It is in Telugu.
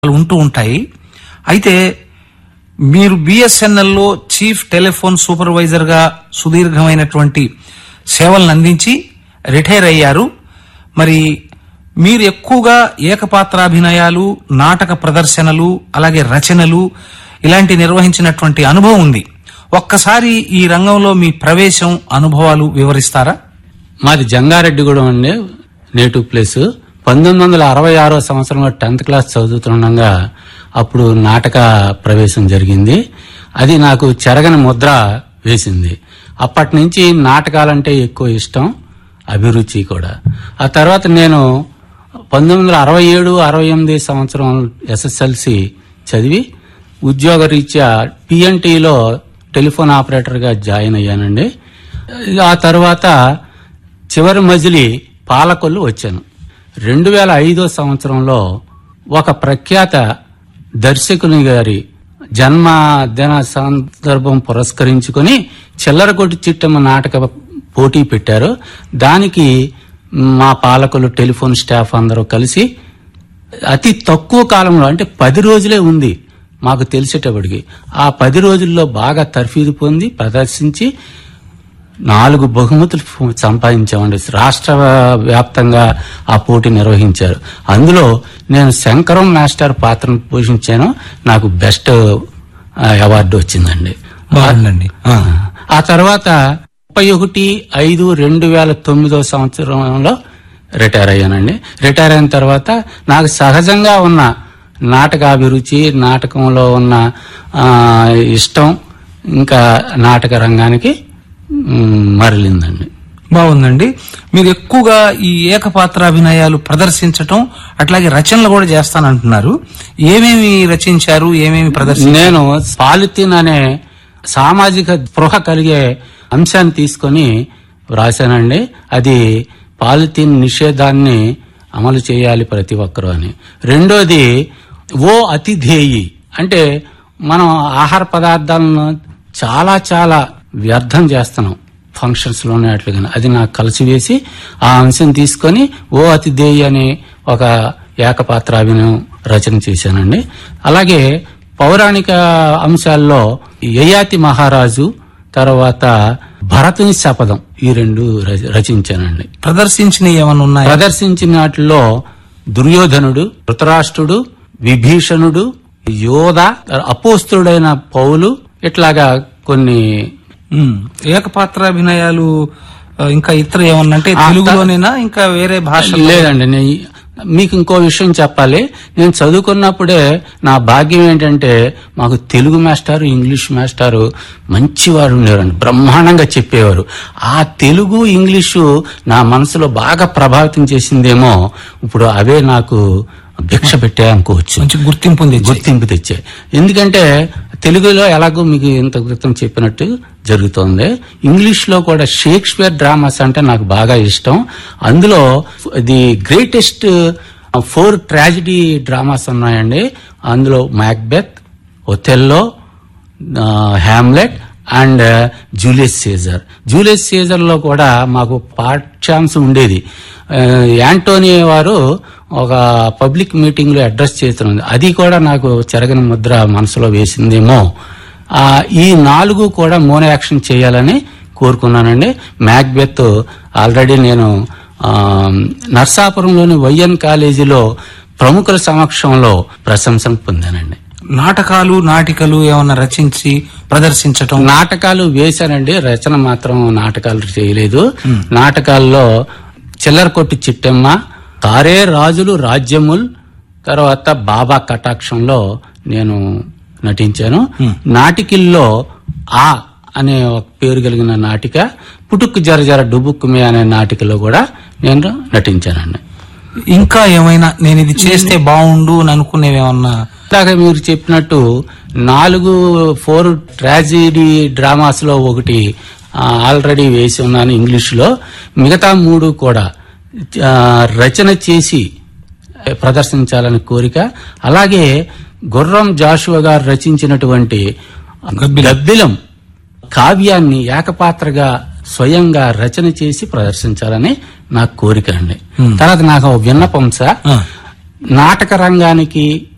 ఉంటూ ఉంటాయి అయితే మీరు బిఎస్ఎన్ఎల్లో చీఫ్ టెలిఫోన్ సూపర్వైజర్ గా సుదీర్ఘమైనటువంటి సేవలను అందించి రిటైర్ అయ్యారు మరి మీరు ఎక్కువగా ఏకపాత్రాభినయాలు నాటక ప్రదర్శనలు అలాగే రచనలు ఇలాంటి నిర్వహించినటువంటి అనుభవం ఉంది ఒక్కసారి ఈ రంగంలో మీ ప్రవేశం అనుభవాలు వివరిస్తారా మాది జంగారెడ్డిగూడెం అండి నేటివ్ ప్లేస్ పంతొమ్మిది వందల అరవై ఆరో సంవత్సరంలో టెన్త్ క్లాస్ చదువుతుండగా అప్పుడు నాటక ప్రవేశం జరిగింది అది నాకు చెరగని ముద్ర వేసింది అప్పటి నుంచి నాటకాలంటే ఎక్కువ ఇష్టం అభిరుచి కూడా ఆ తర్వాత నేను పంతొమ్మిది వందల అరవై ఏడు అరవై ఎనిమిది సంవత్సరం ఎస్ఎస్ఎల్సి చదివి ఉద్యోగరీత్యా పిఎన్టీలో టెలిఫోన్ ఆపరేటర్గా జాయిన్ అయ్యానండి ఆ తర్వాత చివరి మజిలి పాలకొల్లు వచ్చాను రెండు వేల ఐదో సంవత్సరంలో ఒక ప్రఖ్యాత దర్శకుని గారి జన్మదిన సందర్భం పురస్కరించుకొని చిల్లరకొట్టి చిట్టమ్మ నాటక పోటీ పెట్టారు దానికి మా పాలకులు టెలిఫోన్ స్టాఫ్ అందరూ కలిసి అతి తక్కువ కాలంలో అంటే పది రోజులే ఉంది మాకు తెలిసేటప్పటికి ఆ పది రోజుల్లో బాగా తర్ఫీదు పొంది ప్రదర్శించి నాలుగు బహుమతులు సంపాదించామండి రాష్ట్ర వ్యాప్తంగా ఆ పోటీ నిర్వహించారు అందులో నేను శంకరం మాస్టర్ పాత్రను పోషించాను నాకు బెస్ట్ ఆ, అవార్డు వచ్చిందండి బాగుందండి ఆ. ఆ తర్వాత ముప్పై ఒకటి ఐదు రెండు వేల తొమ్మిదో సంవత్సరంలో రిటైర్ అయ్యానండి రిటైర్ అయిన తర్వాత నాకు సహజంగా ఉన్న నాటకాభిరుచి నాటకంలో ఉన్న ఆ, ఇష్టం ఇంకా నాటక రంగానికి మ్, మరలిందండి బాగుందండి మీరు ఎక్కువగా ఈ ఏకపాత్రాభినయాలు ప్రదర్శించటం అట్లాగే రచనలు కూడా చేస్తానంటున్నారు ఏమేమి రచించారు ఏమేమి ప్రదర్శన నేను పాలిథిన్ అనే సామాజిక స్పృహ కలిగే అంశాన్ని తీసుకొని వ్రాశానండి అది పాలిథిన్ నిషేధాన్ని అమలు చేయాలి ప్రతి ఒక్కరూ అని రెండోది ఓ అతిధేయి అంటే మనం ఆహార పదార్థాలను చాలా చాలా వ్యర్థం చేస్తున్నాం ఫంక్షన్స్ లోనే అట్లుగా అది నాకు కలిసి వేసి ఆ అంశం తీసుకొని ఓ అతిథేయి అనే ఒక ఏకపాత్ర అభినయం రచన చేశానండి అలాగే పౌరాణిక అంశాల్లో యయాతి మహారాజు తర్వాత భరతుని శపథం ఈ రెండు రచ- రచించానండి ప్రదర్శించిన ఏమైనా ఉన్నాయా ప్రదర్శించిన వాటిలో దుర్యోధనుడు ధృతరాష్ట్రుడు విభీషణుడు యోధ అపోస్తుడైన పౌలు ఇట్లాగా కొన్ని ఉమ్. ఏకపాత్రాభినయాలు ఆ, ఇంకా ఇతర ఏమన్నా అంటే ఆ, తెలుగులోనేనా ఇంకా వేరే భాష లేదండి నే- మీకు ఇంకో విషయం చెప్పాలి నేను చదువుకున్నప్పుడే నా భాగ్యం ఏంటంటే మాకు తెలుగు మాస్టారు ఇంగ్లీష్ మాస్టారు మంచివారు ఉండేవారండి బ్రహ్మాండంగా చెప్పేవారు ఆ తెలుగు ఇంగ్లీషు నా మనసులో బాగా ప్రభావితం చేసిందేమో ఇప్పుడు అవే నాకు భిక్ష పెట్టే అనుకోవచ్చు మంచి గుర్తింపు ఉంది గుర్తింపు తెచ్చాయి ఎందుకంటే తెలుగులో ఎలాగో మీకు ఇంత క్రితం చెప్పినట్టు జరుగుతోంది ఇంగ్లీష్ లో కూడా షేక్స్పియర్ డ్రామాస్ అంటే నాకు బాగా ఇష్టం అందులో the greatest four tragedy dramas ఉన్నాయండి అందులో Macbeth Othello Hamlet and Julius Caesar Julius Caesar లో కూడా మాకు పాఠ్యాంశం ఉండేది ఆ, యాంటోనీ వారు ఒక పబ్లిక్ మీటింగ్ లో అడ్రస్ చేస్తున్నది అది కూడా నాకు చెరగని ముద్ర మనసులో వేసిందేమో ఆ, ఈ నాలుగు కూడా మోనో యాక్షన్ చేయాలని కోరుకున్నానండి మ్యాక్బెత్ ఆల్రెడీ నేను ఆ, నర్సాపురంలోని వైఎన్ కాలేజీలో ప్రముఖుల సమక్షంలో ప్రశంసలు పొందానండి నాటకాలు నాటికలు ఏమన్నా రచించి ప్రదర్శించటం నాటకాలు వేశానండి రచన మాత్రం నాటకాలు చేయలేదు నాటకాల్లో చిల్లర కొట్టు చిట్టెమ్మ తారే రాజులు రాజ్యముల్ తర్వాత బాబా కటాక్షంలో నేను నటించాను నాటికల్లో ఆ అనే ఒక పేరు కలిగిన నాటిక పుటుక్కు జర జర డుబుక్కుమే అనే నాటికలో కూడా నేను నటించానండి ఇంకా ఏమైనా నేను ఇది చేస్తే బాగుండు అని అనుకునేవి ఏమన్నా ఇందాక మీరు చెప్పినట్టు నాలుగు ఫోర్ ట్రాజిడీ డ్రామాస్ లో ఒకటి ఆ, ఆల్రెడీ వేసి ఉన్నాను ఇంగ్లీష్ లో మిగతా మూడు కూడా ఆ, రచన చేసి ప్రదర్శించాలని కోరిక అలాగే గుర్రం జాషువా గారు రచించినటువంటి గబ్బిలం కావ్యాన్ని ఏకపాత్రగా స్వయంగా రచన చేసి ప్రదర్శించాలని నా కోరిక అండి తర్వాత నాకు ఒక విన్నపం సార్ ఆ. నాటక రంగానికి